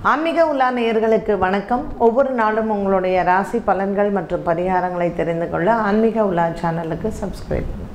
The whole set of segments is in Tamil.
ஆன்மீக உலா நேயர்களுக்கு வணக்கம் ஒவ்வொரு நாளும் உங்களுடைய ராசி பலன்கள் மற்றும் பரிகாரங்களை தெரிந்து கொள்ள ஆன்மீக உலா சேனலுக்கு சப்ஸ்கிரைப் பண்ணுங்க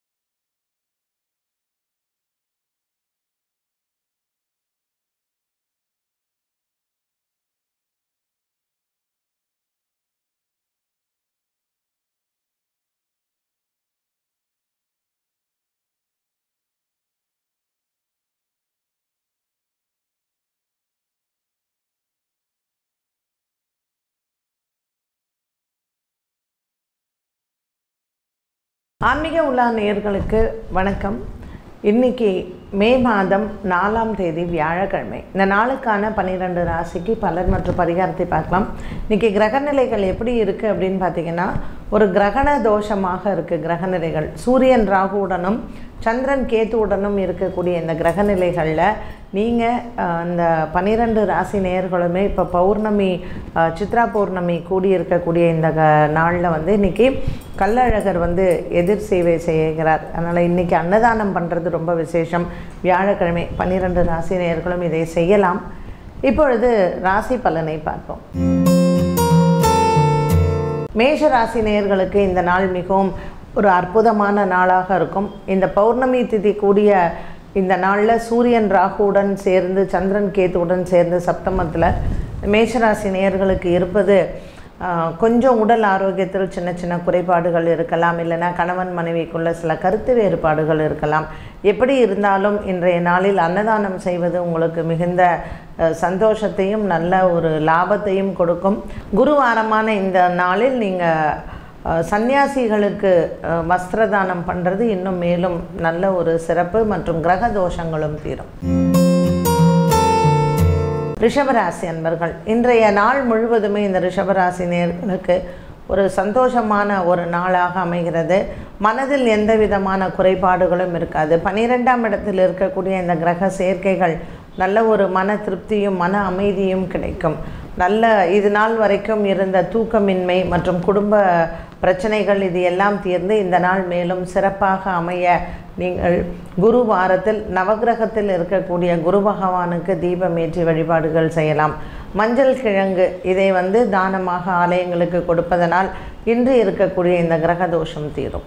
ஆன்மீக உலா நேயர்களுக்கு வணக்கம் இன்னைக்கு மே மாதம் நாலாம் தேதி வியாழக்கிழமை இந்த நாளுக்கான பன்னிரெண்டு ராசிக்கு பலர் மற்றும் பரிகாரத்தை பார்க்கலாம் இன்னைக்கு கிரகநிலைகள் எப்படி இருக்குது அப்படின்னு பார்த்தீங்கன்னா ஒரு கிரகண தோஷமாக இருக்குது கிரகநிலைகள் சூரியன் ராகுவுடனும் சந்திரன் கேத்துவுடனும் இருக்கக்கூடிய இந்த கிரகநிலைகளில் நீங்கள் அந்த பன்னிரெண்டு ராசி நேயர்களுமே இப்போ பௌர்ணமி அஹ், சித்ரா பௌர்ணமி கூடியிருக்கக்கூடிய இந்த க நாளில் வந்து இன்றைக்கி கள்ளழகர் வந்து எதிர் சேவை செய்கிறார் அதனால் இன்றைக்கி அன்னதானம் பண்ணுறது ரொம்ப விசேஷம் வியாழக்கிழமை பன்னிரெண்டு ராசி நேயர்களும் இதை செய்யலாம் இப்பொழுது ராசி பலனை பார்ப்போம் மேஷ ராசி நேயர்களுக்கு இந்த நாள் மிகவும் ஒரு அற்புதமான நாளாக இருக்கும் இந்த பௌர்ணமி திதி கூடிய இந்த நாளில் சூரியன் ராகுவுடன் சேர்ந்து சந்திரன் கேத்துவுடன் சேர்ந்து சப்தமத்தில் மேஷராசி நேயர்களுக்கு இருப்பது ஆஹ், கொஞ்சம் உடல் ஆரோக்கியத்தில் சின்ன சின்ன குறைபாடுகள் இருக்கலாம் இல்லைன்னா கணவன் மனைவிக்குள்ள சில கருத்து வேறுபாடுகள் இருக்கலாம் எப்படி இருந்தாலும் இன்றைய நாளில் அன்னதானம் செய்வது உங்களுக்கு மிகுந்த அஹ், சந்தோஷத்தையும் நல்ல ஒரு லாபத்தையும் கொடுக்கும் குருவாரமான இந்த நாளில் நீங்கள் அஹ், சந்நியாசிகளுக்கு அஹ், வஸ்திரதானம் பண்ணுறது இன்னும் மேலும் நல்ல ஒரு சிறப்பு மற்றும் கிரக தோஷங்களும் தீரும் ரிஷபராசி அன்பர்கள் இன்றைய நாள் முழுவதுமே இந்த ரிஷபராசி நேர்களுக்கு ஒரு சந்தோஷமான ஒரு நாளாக அமைகிறது மனதில் எந்த விதமான குறைபாடுகளும் இருக்காது பன்னிரெண்டாம் இடத்தில் இருக்கக்கூடிய இந்த கிரக சேர்க்கைகள் நல்ல ஒரு மன திருப்தியும் மன அமைதியும் கிடைக்கும் நல்ல இது நாள் வரைக்கும் இருந்த தூக்கமின்மை மற்றும் குடும்ப பிரச்சனைகள் இது எல்லாம் தீர்ந்து இந்த நாள் மேலும் சிறப்பாக அமைய நீங்கள் குரு வாரத்தில் நவக்கிரகத்தில் இருக்கக்கூடிய குரு பகவானுக்கு தீபமேற்றி வழிபாடுகள் செய்யலாம் மஞ்சள் கிழங்கு இதை வந்து தானமாக ஆலயங்களுக்கு கொடுப்பதனால் இன்று இருக்கக்கூடிய இந்த கிரக தோஷம் தீரும்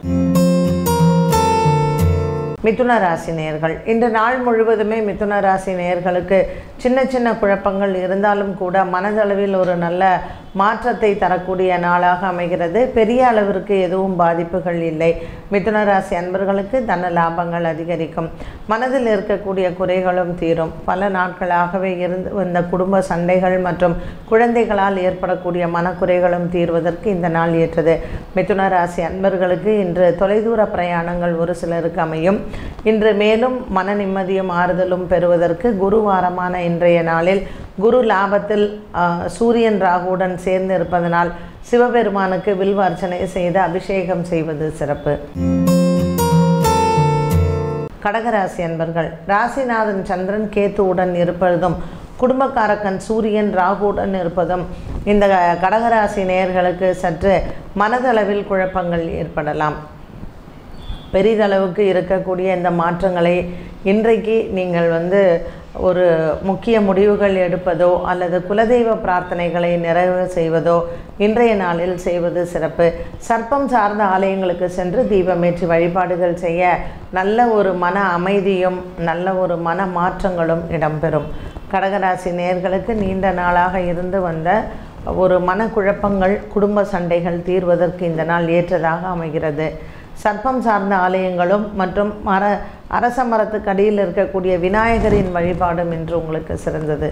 மிதுன ராசி நேயர்கள் இன்று நாள் முழுவதுமே மிதுன ராசி நேயர்களுக்கு சின்ன சின்ன குழப்பங்கள் இருந்தாலும் கூட மனதளவில் ஒரு நல்ல மாற்றத்தை தரக்கூடிய நாளாக அமைகிறது பெரிய அளவிற்கு எதுவும் பாதிப்புகள் இல்லை மிதுன ராசி அன்பர்களுக்கு தன லாபங்கள் அதிகரிக்கும் மனதில் இருக்கக்கூடிய குறைகளும் தீரும் பல நாட்களாகவே இருந்து வந்த குடும்ப சண்டைகள் மற்றும் குழந்தைகளால் ஏற்படக்கூடிய மனக்குறைகளும் தீர்வதற்கு இந்த நாள் ஏற்றது மிதுன ராசி அன்பர்களுக்கு இன்று தொலைதூர பிரயாணங்கள் ஒரு சிலருக்கு அமையும் இன்று மேலும் மன நிம்மதியும் ஆறுதலும் பெறுவதற்கு குருவாரமான இன்றைய நாளில் குரு லாபத்தில் ஆ, சூரியன் ராகுவுடன் சேர்ந்து இருப்பதனால் சிவபெருமானுக்கு வில்வ அர்ச்சனை செய்து அபிஷேகம் செய்வது சிறப்பு கடகராசி அன்பர்கள் ராசிநாதன் சந்திரன் கேத்துவுடன் இருப்பதும் குடும்பக்காரக்கன் சூரியன் ராகுவுடன் இருப்பதும் இந்த கடகராசி நேயர்களுக்கு சற்று மனதளவில் குழப்பங்கள் ஏற்படலாம் பெரிதளவுக்கு இருக்கக்கூடிய இந்த மாற்றங்களை இன்றைக்கு நீங்கள் வந்து ஒரு முக்கிய முடிவுகள் எடுப்பதோ அல்லது குலதெய்வ பிரார்த்தனைகளை நிறைவு செய்வதோ இன்றைய நாளில் செய்வது சிறப்பு சர்ப்பம் சார்ந்த ஆலயங்களுக்கு சென்று தீபமேற்றி வழிபாடுகள் செய்ய நல்ல ஒரு மன அமைதியும் நல்ல ஒரு மன மாற்றங்களும் இடம்பெறும் கடகராசி நேர்களுக்கு நீண்ட நாளாக இருந்து வந்த ஒரு மனக்குழப்பங்கள் குடும்ப சண்டைகள் தீர்வதற்கு இந்த நாள் ஏற்றதாக அமைகிறது சர்ப்பம் சார்ந்த ஆலயங்களும் மற்றும் மர அரச மரத்துக்கு அடியில் இருக்கக்கூடிய விநாயகரின் வழிபாடும் இன்று உங்களுக்கு சிறந்தது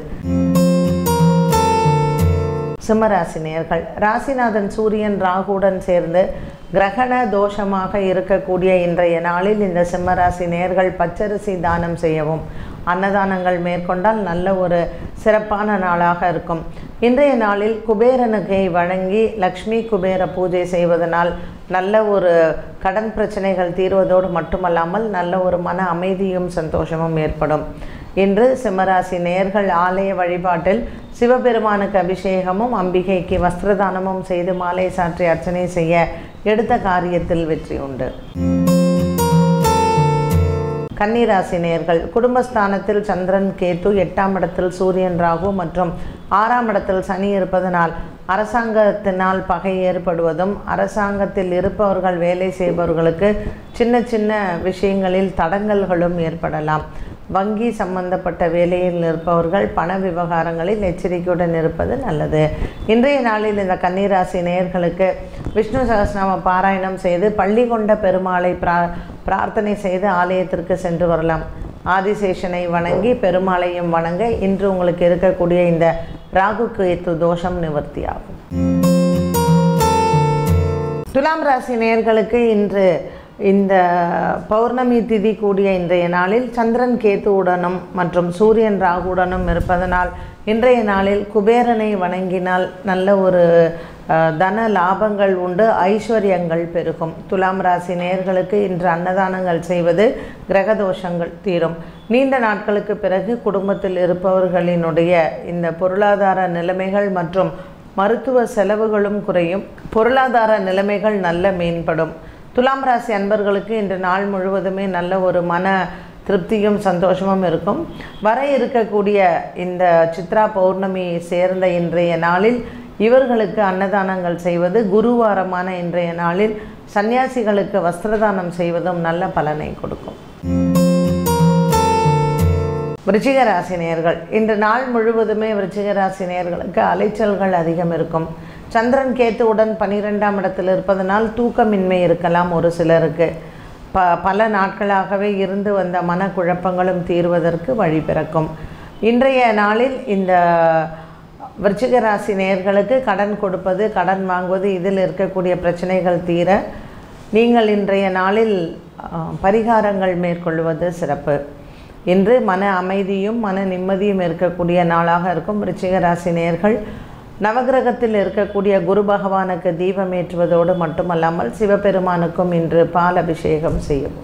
சிம்மராசி நேயர்கள் ராசிநாதன் சூரியன் ராகுவுடன் சேர்ந்து கிரகண தோஷமாக இருக்கக்கூடிய இன்றைய நாளில் இந்த சிம்மராசி நேயர்கள் பச்சரிசி தானம் செய்யவும் அன்னதானங்கள் மேற்கொண்டால் நல்ல ஒரு சிறப்பான நாளாக இருக்கும் இன்றைய நாளில் குபேரனுக்கு வழங்கி லக்ஷ்மி குபேர பூஜை செய்வதனால் நல்ல ஒரு கடன் பிரச்சனைகள் தீர்வதோடு மட்டுமல்லாமல் நல்ல ஒரு மன அமைதியும் சந்தோஷமும் ஏற்படும் இன்று சிம்மராசி நேயர்கள் ஆலய வழிபாட்டில் சிவபெருமானுக்கு அபிஷேகமும் அம்பிகைக்கு வஸ்திரதானமும் செய்து மாலை சாற்றி அர்ச்சனை செய்ய எடுத்த காரியத்தில் வெற்றி உண்டு கன்னிராசி நேர்கள் குடும்பஸ்தானத்தில் சந்திரன் கேத்து எட்டாம் இடத்தில் சூரியன் ராகு மற்றும் ஆறாம் இடத்தில் சனி இருப்பதனால் அரசாங்கத்தினால் பகை ஏற்படுவதும் அரசாங்கத்தில் இருப்பவர்கள் வேலை செய்பவர்களுக்கு சின்ன சின்ன விஷயங்களில் தடங்கல்களும் ஏற்படலாம் வங்கி சம்பந்தப்பட்ட வேலையில் இருப்பவர்கள் பண விவகாரங்களில் எச்சரிக்கையுடன் இருப்பது நல்லது இன்றைய நாளில் இந்த கன்னிராசி நேயர்களுக்கு விஷ்ணு சகஸ்ரநாம பாராயணம் செய்து பள்ளி கொண்ட பெருமாளை பிரா பிரார்த்தனை செய்து ஆலயத்திற்கு சென்று வரலாம் ஆதிசேஷனை வணங்கி பெருமாளையும் வணங்க இன்று உங்களுக்கு இருக்கக்கூடிய இந்த ராகு கேத்து தோஷம் நிவர்த்தியாகும் துலாம் ராசி நேயர்களுக்கு இன்று இந்த பௌர்ணமி திதி கூடிய இன்றைய நாளில் சந்திரன் கேத்துவுடனும் மற்றும் சூரியன் ராகுவுடனும் இருப்பதனால் இன்றைய நாளில் குபேரனை வணங்கினால் நல்ல ஒரு அஹ், தன லாபங்கள் உண்டு ஐஸ்வர்யங்கள் பெருகும் துலாம் ராசி நேயர்களுக்கு இன்று அன்னதானங்கள் செய்வது கிரகதோஷங்கள் தீரும் நீண்ட நாட்களுக்கு பிறகு குடும்பத்தில் இருப்பவர்களினுடைய இந்த பொருளாதார நிலைமைகள் மற்றும் மருத்துவ செலவுகளும் குறையும் பொருளாதார நிலைமைகள் நல்ல மேம்படும் துலாம் ராசி அன்பர்களுக்கு இன்று நாள் முழுவதுமே நல்ல ஒரு மன திருப்தியும் சந்தோஷமும் இருக்கும் வர இருக்கக்கூடிய இந்த சித்ரா பௌர்ணமி சேர்ந்த இன்றைய நாளில் இவர்களுக்கு அன்னதானங்கள் செய்வது குருவாரமான இன்றைய நாளில் சன்னியாசிகளுக்கு வஸ்திரதானம் செய்வதும் நல்ல பலனை கொடுக்கும் விருச்சிக ராசி நேயர்கள் இன்று நாள் முழுவதுமே விருச்சிக ராசி நேயர்களுக்கு அலைச்சல்கள் அதிகம் இருக்கும் சந்திரன் கேத்துவுடன் பனிரெண்டாம் இடத்தில் இருப்பதனால் தூக்கமின்மை இருக்கலாம் ஒரு சிலருக்கு ப பல நாட்களாகவே இருந்து வந்த மனக்குழப்பங்களும் தீர்வதற்கு வழி பிறக்கும் இன்றைய நாளில் இந்த விருச்சிக ராசி நேயர்களுக்கு கடன் கொடுப்பது கடன் வாங்குவது இதில் இருக்கக்கூடிய பிரச்சனைகள் தீர நீங்கள் இன்றைய நாளில் ஆ, பரிகாரங்கள் மேற்கொள்வது சிறப்பு இன்று மன அமைதியும் மன நிம்மதியும் இருக்கக்கூடிய நாளாக இருக்கும் விருச்சிக ராசி நேயர்கள் நவகிரகத்தில் இருக்கக்கூடிய குரு பகவானுக்கு தீபம் ஏற்றுவதோடு மட்டுமல்லாமல் சிவபெருமானுக்கும் இன்று பால் அபிஷேகம் செய்யவும்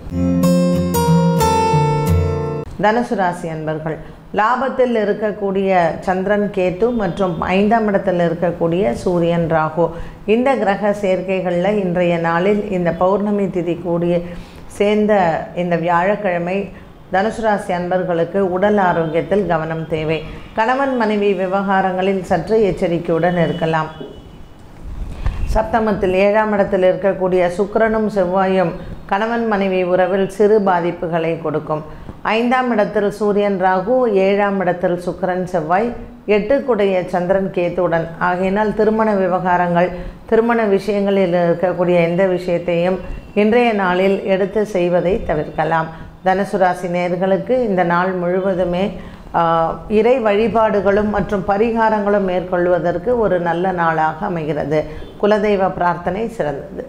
தனுசு ராசி அன்பர்கள் லாபத்தில் இருக்கக்கூடிய சந்திரன் கேத்து மற்றும் ஐந்தாம் இடத்தில் இருக்கக்கூடிய சூரியன் ராகு இந்த கிரக சேர்க்கைகளில் இன்றைய நாளில் இந்த பௌர்ணமி திதி கூடிய சேர்ந்த இந்த வியாழக்கிழமை தனுசு ராசி அன்பர்களுக்கு உடல் ஆரோக்கியத்தில் கவனம் தேவை கணவன் மனைவி விவகாரங்களில் சற்று எச்சரிக்கையுடன் இருக்கலாம் சப்தமத்தில் ஏழாம் இடத்தில் இருக்கக்கூடிய சுக்கிரனும் செவ்வாயும் கணவன் மனைவி உறவில் சிறு பாதிப்புகளை கொடுக்கும் ஐந்தாம் இடத்தில் சூரியன் ராகு ஏழாம் இடத்தில் சுக்கிரன் செவ்வாய் எட்டுக்குடைய சந்திரன் கேத்துடன் ஆகையினால் திருமண விவகாரங்கள் திருமண விஷயங்களில் இருக்கக்கூடிய எந்த விஷயத்தையும் இன்றைய நாளில் எடுத்து செய்வதை தவிர்க்கலாம் தனுசு ராசி நேயர்களுக்கு இந்த நாள் முழுவதுமே ஆஹ், இறை வழிபாடுகளும் மற்றும் பரிகாரங்களும் மேற்கொள்வதற்கு ஒரு நல்ல நாளாக அமைகிறது குலதெய்வ பிரார்த்தனை சிறந்தது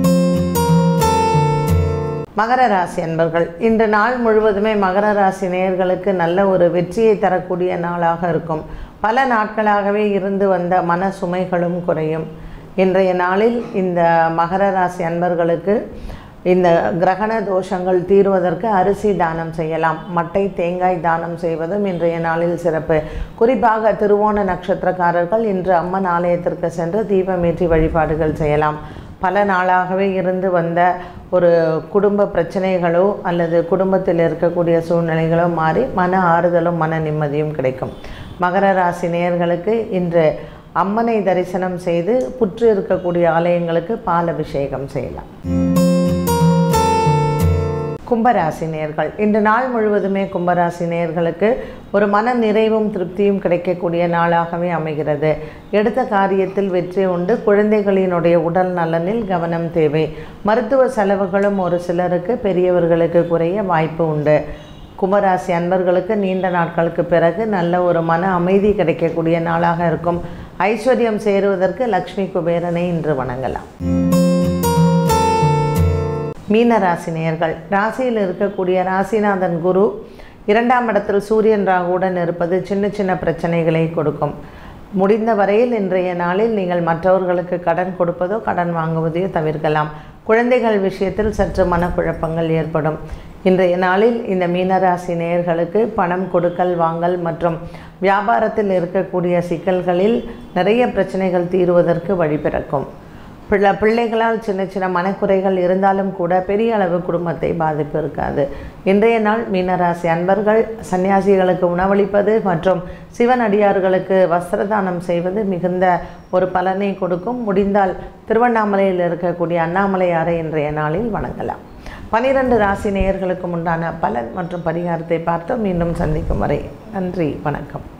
மகர ராசி அன்பர்கள் இன்று நாள் முழுவதுமே மகர ராசி நேயர்களுக்கு நல்ல ஒரு வெற்றியை தரக்கூடிய நாளாக இருக்கும் பல நாட்களாகவே இருந்து வந்த மன சுமைகளும் குறையும் இன்றைய நாளில் இந்த மகர ராசி அன்பர்களுக்கு இந்த கிரகண தோஷங்கள் தீர்வதற்கு அரிசி தானம் செய்யலாம் மட்டை தேங்காய் தானம் செய்வதும் இன்றைய நாளில் சிறப்பு குறிப்பாக திருவோண நட்சத்திரக்காரர்கள் இன்று அம்மன் ஆலயத்திற்கு சென்று தீபமேற்றி வழிபாடுகள் செய்யலாம் பல நாளாகவே இருந்து வந்த ஒரு குடும்ப பிரச்சனைகளோ அல்லது குடும்பத்தில் இருக்கக்கூடிய சூழ்நிலைகளோ மாறி மன ஆறுதலும் மன நிம்மதியும் கிடைக்கும் மகர ராசி நேயர்களுக்கு இன்று அம்மனை தரிசனம் செய்து புற்று இருக்கக்கூடிய ஆலயங்களுக்கு பால் அபிஷேகம் செய்யலாம் கும்பராசி நேயர்கள் இன்று நாள் முழுவதுமே கும்பராசி நேயர்களுக்கு ஒரு மன நிறைவும் திருப்தியும் கிடைக்கக்கூடிய நாளாகவே அமைகிறது எடுத்த காரியத்தில் வெற்றி உண்டு குழந்தைகளினுடைய உடல் நலனில் கவனம் தேவை மருத்துவ செலவுகளும் ஒரு சிலருக்கு பெரியவர்களுக்கு குறைய வாய்ப்பு உண்டு கும்பராசி அன்பர்களுக்கு நீண்ட நாட்களுக்கு பிறகு நல்ல ஒரு மன அமைதி கிடைக்கக்கூடிய நாளாக இருக்கும் ஐஸ்வர்யம் சேருவதற்கு லக்ஷ்மி குபேரனை இன்று வணங்கலாம் மீன ராசி நேயர்கள் ராசியில் இருக்கக்கூடிய ராசிநாதன் குரு இரண்டாம் இடத்தில் சூரியன் ராகுவுடன் இருப்பது சின்ன சின்ன பிரச்சனைகளை கொடுக்கும் முடிந்த வரையில் இன்றைய நாளில் நீங்கள் மற்றவர்களுக்கு கடன் கொடுப்பதோ கடன் வாங்குவதையோ தவிர்க்கலாம் குழந்தைகள் விஷயத்தில் சற்று மனக்குழப்பங்கள் ஏற்படும் இன்றைய நாளில் இந்த மீனராசி நேயர்களுக்கு பணம் கொடுக்கல் வாங்கல் மற்றும் வியாபாரத்தில் இருக்கக்கூடிய சிக்கல்களில் நிறைய பிரச்சனைகள் தீருவதற்கு வழிபிறக்கும் பிள்ளை பிள்ளைகளால் சின்ன சின்ன மனக்குறைகள் இருந்தாலும் கூட பெரிய அளவு குடும்பத்தை பாதிப்பு இருக்காது இன்றைய நாள் மீனராசி அன்பர்கள் சன்னியாசிகளுக்கு உணவளிப்பது மற்றும் சிவனடியார்களுக்கு வஸ்திரதானம் செய்வது மிகுந்த ஒரு பலனை கொடுக்கும் முடிந்தால் திருவண்ணாமலையில் இருக்கக்கூடிய அண்ணாமலையாரை இன்றைய நாளில் வணங்கலாம் பனிரெண்டு ராசி நேயர்களுக்கும் உண்டான பலன் மற்றும் பரிகாரத்தை பார்த்து மீண்டும் சந்திக்கும் வரை நன்றி வணக்கம்